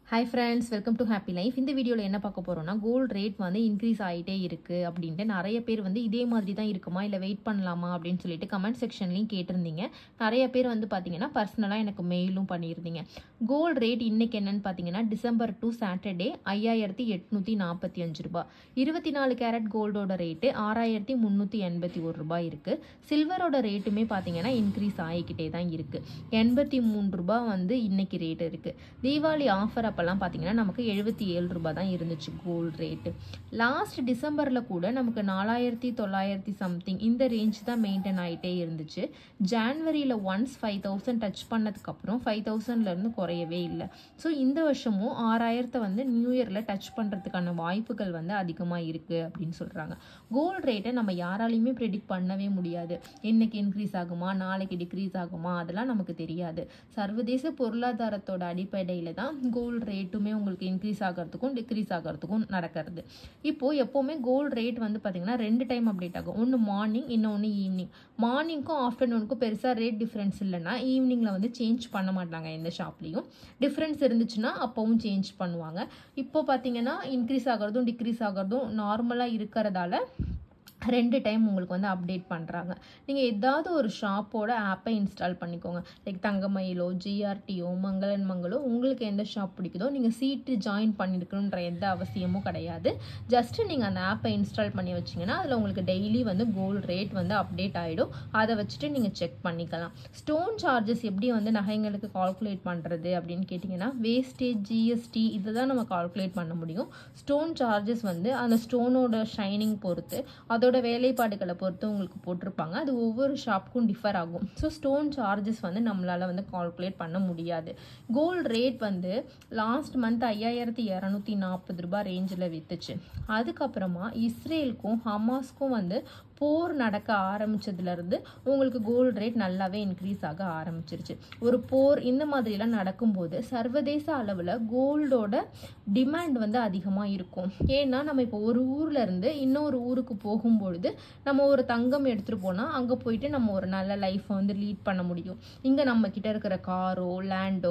hi friends welcome to happy life இந்த வீடியோவில் என்ன பார்க்க போகிறோம்னா கோல்டு ரேட் வந்து இன்க்ரீஸ் ஆகிட்டே இருக்குது அப்படின்ட்டு நிறைய பேர் வந்து இதே மாதிரி தான் இருக்குமா இல்லை வெயிட் பண்ணலாமா அப்படின்னு சொல்லிட்டு கமெண்ட் செக்ஷன்லையும் கேட்டிருந்தீங்க நிறைய பேர் வந்து பார்த்தீங்கன்னா பர்சனலாக எனக்கு மெயிலும் பண்ணியிருந்தீங்க கோல்டு ரேட் இன்னைக்கு என்னன்னு பார்த்தீங்கன்னா டிசம்பர் டு சாட்டர்டே ஐயாயிரத்தி எட்நூற்றி நாற்பத்தி அஞ்சு ரூபாய் இருபத்தி நாலு கேரட் கோல்டோட ரேட்டு ஆறாயிரத்தி முந்நூற்றி எண்பத்தி ஒரு ரூபாய் இருக்குது சில்வரோட ரேட்டுமே பார்த்தீங்கன்னா இன்க்ரீஸ் ஆகிக்கிட்டே தான் இருக்குது எண்பத்தி மூணு ரூபாய் வந்து இன்னைக்கு ரேட் இருக்குது தீபாவளி ஆஃபர் அப்போல்லாம் பார்த்தீங்கன்னா நமக்கு எழுபத்தி ஏழு ரூபாய் தான் இருந்துச்சு கோல்டு ரேட்டு லாஸ்ட் டிசம்பரில் கூட நமக்கு நாலாயிரத்தி தொள்ளாயிரத்தி சம்திங் இந்த ரேஞ்ச் தான் மெயின்டைன் ஆகிட்டே இருந்துச்சு ஜான்வரியில் ஒன்ஸ் ஃபைவ் தௌசண்ட் டச் பண்ணதுக்கப்புறம் ஃபைவ் தௌசண்ட்லேருந்து குறையவே இல்லை ஸோ இந்த வருஷமும் ஆறாயிரத்தை வந்து நியூ இயரில் டச் பண்ணுறதுக்கான வாய்ப்புகள் வந்து அதிகமாக இருக்குது அப்படின்னு சொல்கிறாங்க கோல்டு ரேட்டை நம்ம யாராலையுமே ப்ரெடிக்ட் பண்ணவே முடியாது இன்னைக்கு இன்க்ரீஸ் ஆகுமா நாளைக்கு டிக்ரீஸ் ஆகுமா அதெல்லாம் நமக்கு தெரியாது சர்வதேச பொருளாதாரத்தோட அடிப்படையில் தான் கோல்டு ரேட்டுமே உங்களுக்கு இன்க்ரீஸ் ஆகிறதுக்கும் டிக்ரீஸ் ஆகிறதுக்கும் நடக்கிறது இப்போது எப்போவுமே கோல்டு ரேட் வந்து பார்த்திங்கன்னா ரெண்டு டைம் அப்டேட் ஆகும் ஒன்று மார்னிங் இன்னொன்று ஈவினிங் மார்னிங்க்கும் ஆஃப்டர்நூனுக்கும் பெருசாக ரேட் டிஃப்ரென்ஸ் இல்லைன்னா ஈவினிங்கில் வந்து சேஞ்ச் பண்ண மாட்டாங்க எந்த ஷாப்லேயும் டிஃப்ரென்ஸ் இருந்துச்சுன்னா அப்போவும் சேஞ்ச் பண்ணுவாங்க இப்போ பார்த்தீங்கன்னா இன்க்ரீஸ் ஆகிறதும் டிக்ரீஸ் ஆகிறதும் நார்மலாக இருக்கிறதால ரெண்டு டைம் உங்களுக்கு வந்து அப்டேட் பண்ணுறாங்க நீங்கள் ஏதாவது ஒரு ஷாப்போட ஆப்பை இன்ஸ்டால் பண்ணிக்கோங்க லைக் தங்கமயிலோ ஜிஆர்டிஓ மங்களன் மங்களோ உங்களுக்கு எந்த ஷாப் பிடிக்குதோ நீங்கள் சீட்டு ஜாயின் பண்ணியிருக்கணுன்ற எந்த அவசியமும் கிடையாது ஜஸ்ட்டு நீங்கள் அந்த ஆப்பை இன்ஸ்டால் பண்ணி வச்சிங்கன்னா அதில் உங்களுக்கு டெய்லி வந்து கோல்டு ரேட் வந்து அப்டேட் ஆகிடும் அதை வச்சுட்டு நீங்கள் செக் பண்ணிக்கலாம் ஸ்டோன் சார்ஜஸ் எப்படி வந்து நகைங்களுக்கு கால்குலேட் பண்ணுறது அப்படின்னு கேட்டிங்கன்னா வேஸ்டேஜ் ஜிஎஸ்டி இதை தான் நம்ம கால்குலேட் பண்ண முடியும் ஸ்டோன் சார்ஜஸ் வந்து அந்த ஸ்டோனோட ஷைனிங் பொறுத்து அதோட வேலைப்பாடுகளை பொறுத்து உங்களுக்கு போட்டிருப்பாங்க அது ஒவ்வொரு ஷாப்புக்கும் டிஃபர் ஆகும் ஸோ ஸ்டோன் சார்ஜஸ் வந்து நம்மளால் வந்து கால்குலேட் பண்ண முடியாது கோல்டு ரேட் வந்து லாஸ்ட் மந்த் ஐயாயிரத்தி இரநூத்தி நாற்பது ரூபாய் ரேஞ்சில் விற்றுச்சு அதுக்கப்புறமா இஸ்ரேலுக்கும் ஹமாஸ்க்கும் வந்து போர் நடக்க ஆரம்பிச்சதுலேருந்து உங்களுக்கு கோல்டு ரேட் நல்லாவே இன்க்ரீஸ் ஆக ஆரம்பிச்சிருச்சு ஒரு போர் இந்த மாதிரிலாம் நடக்கும்போது சர்வதேச அளவில் கோல்டோட டிமாண்ட் வந்து அதிகமாக இருக்கும் ஏன்னா நம்ம இப்போ ஒரு ஊரில் இருந்து இன்னொரு ஊருக்கு போகும்பொழுது நம்ம ஒரு தங்கம் எடுத்துகிட்டு போனால் அங்கே போயிட்டு நம்ம ஒரு நல்ல லைஃப்பை வந்து லீட் பண்ண முடியும் இங்கே நம்ம கிட்ட இருக்கிற காரோ லேண்டோ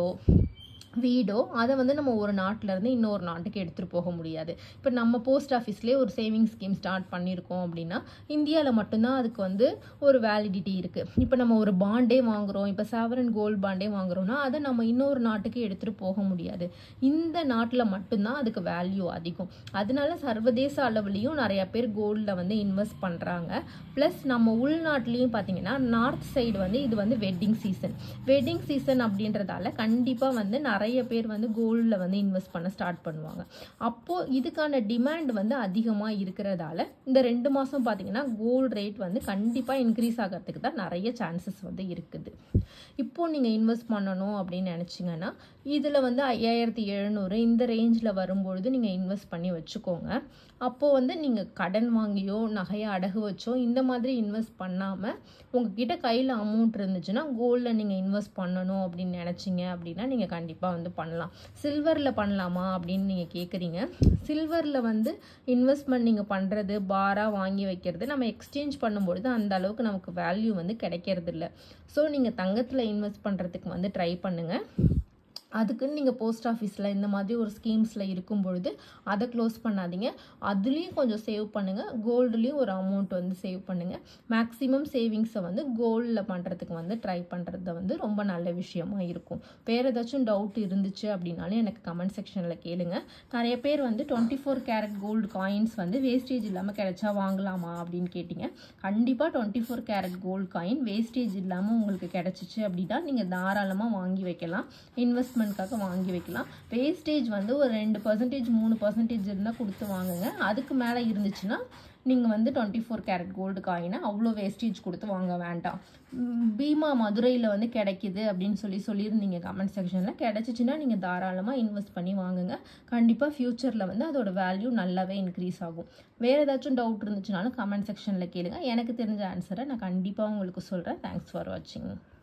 வீடோ அதை வந்து நம்ம ஒரு நாட்டிலேருந்து இன்னொரு நாட்டுக்கு எடுத்துகிட்டு போக முடியாது இப்போ நம்ம போஸ்ட் ஆஃபீஸ்லேயே ஒரு சேவிங்ஸ் ஸ்கீம் ஸ்டார்ட் பண்ணியிருக்கோம் அப்படின்னா இந்தியாவில் மட்டும்தான் அதுக்கு வந்து ஒரு வேலிடிட்டி இருக்குது இப்போ நம்ம ஒரு பாண்டே வாங்குகிறோம் இப்போ சாவரன் கோல்டு பாண்டே வாங்குறோம்னா அதை நம்ம இன்னொரு நாட்டுக்கு எடுத்துகிட்டு போக முடியாது இந்த நாட்டில் மட்டும்தான் அதுக்கு வேல்யூ அதிகம் அதனால சர்வதேச அளவுலேயும் நிறையா பேர் கோல்டில் வந்து இன்வெஸ்ட் பண்ணுறாங்க ப்ளஸ் நம்ம உள்நாட்டிலையும் பார்த்தீங்கன்னா நார்த் சைடு வந்து இது வந்து வெட்டிங் சீசன் வெட்டிங் சீசன் அப்படின்றதால கண்டிப்பாக வந்து நிறைய நிறைய பேர் வந்து கோல்டில் வந்து இன்வெஸ்ட் பண்ண ஸ்டார்ட் பண்ணுவாங்க அப்போது இதுக்கான டிமாண்ட் வந்து அதிகமாக இருக்கிறதால இந்த ரெண்டு மாதம் பார்த்தீங்கன்னா கோல்டு ரேட் வந்து கண்டிப்பாக இன்க்ரீஸ் ஆகிறதுக்கு தான் நிறைய சான்சஸ் வந்து இருக்குது இப்போது நீங்கள் இன்வெஸ்ட் பண்ணணும் அப்படின்னு நினச்சிங்கன்னா இதில் வந்து ஐயாயிரத்தி எழுநூறு இந்த ரேஞ்சில் வரும்பொழுது நீங்கள் இன்வெஸ்ட் பண்ணி வச்சுக்கோங்க அப்போது வந்து நீங்கள் கடன் வாங்கியோ நகையை அடகு வச்சோ இந்த மாதிரி இன்வெஸ்ட் பண்ணாமல் உங்ககிட்ட கையில் அமௌண்ட் இருந்துச்சுன்னா கோல்டில் நீங்கள் இன்வெஸ்ட் பண்ணணும் அப்படின்னு நினச்சிங்க அப்படின்னா நீங்கள் கண்டிப்பாக வந்து பண்ணலாம் சில்வரில் பண்ணலாமா அப்படின்னு நீங்கள் கேட்குறீங்க சில்வரில் வந்து இன்வெஸ்ட்மெண்ட் நீங்கள் பண்ணுறது பாராக வாங்கி வைக்கிறது நம்ம எக்ஸ்சேஞ்ச் பண்ணும்பொழுது அந்த அளவுக்கு நமக்கு வேல்யூ வந்து கிடைக்கிறது இல்லை ஸோ நீங்கள் தங்கத்தில் இன்வெஸ்ட் பண்ணுறதுக்கு வந்து ட்ரை பண்ணுங்கள் அதுக்குன்னு நீங்கள் போஸ்ட் ஆஃபீஸில் இந்த மாதிரி ஒரு ஸ்கீம்ஸில் இருக்கும் பொழுது அதை க்ளோஸ் பண்ணாதீங்க அதுலேயும் கொஞ்சம் சேவ் பண்ணுங்கள் கோல்டுலேயும் ஒரு அமௌண்ட் வந்து சேவ் பண்ணுங்கள் மேக்ஸிமம் சேவிங்ஸை வந்து கோல்டில் பண்ணுறதுக்கு வந்து ட்ரை பண்ணுறது வந்து ரொம்ப நல்ல விஷயமா இருக்கும் வேறு ஏதாச்சும் டவுட் இருந்துச்சு அப்படின்னாலும் எனக்கு கமெண்ட் செக்ஷனில் கேளுங்க நிறைய பேர் வந்து twenty four carat gold coins வந்து வேஸ்டேஜ் இல்லாமல் கிடைச்சா வாங்கலாமா அப்படின்னு கேட்டிங்க கண்டிப்பாக twenty four carat gold coin wastage இல்லாமல் உங்களுக்கு கிடச்சிச்சு அப்படின்னா நீங்கள் தாராளமாக வாங்கி வைக்கலாம் இன்வெஸ்ட் இன்வெஸ்ட்மெண்ட்காக வாங்கி வைக்கலாம் வேஸ்டேஜ் வந்து ஒரு ரெண்டு பர்சன்டேஜ் மூணு பர்சன்டேஜ் இருந்தால் கொடுத்து வாங்குங்க அதுக்கு மேலே இருந்துச்சுன்னா நீங்கள் வந்து டுவெண்ட்டி ஃபோர் கேரட் கோல்டு காயினை அவ்வளோ வேஸ்டேஜ் கொடுத்து வாங்க வேண்டாம் பீமா மதுரையில் வந்து கிடைக்கிது அப்படின்னு சொல்லி சொல்லியிருந்தீங்க கமெண்ட் செக்ஷனில் கிடச்சிச்சின்னா நீங்கள் தாராளமாக இன்வெஸ்ட் பண்ணி வாங்குங்க கண்டிப்பாக ஃப்யூச்சரில் வந்து அதோட வேல்யூ நல்லாவே இன்க்ரீஸ் ஆகும் வேறு ஏதாச்சும் டவுட் இருந்துச்சுனாலும் கமெண்ட் செக்ஷனில் கேளுங்க எனக்கு தெரிஞ்ச ஆன்சரை நான் கண்டிப்பாக உங்களுக்கு சொல்கிறேன் தேங்க்ஸ் ஃபார் வாட்சிங்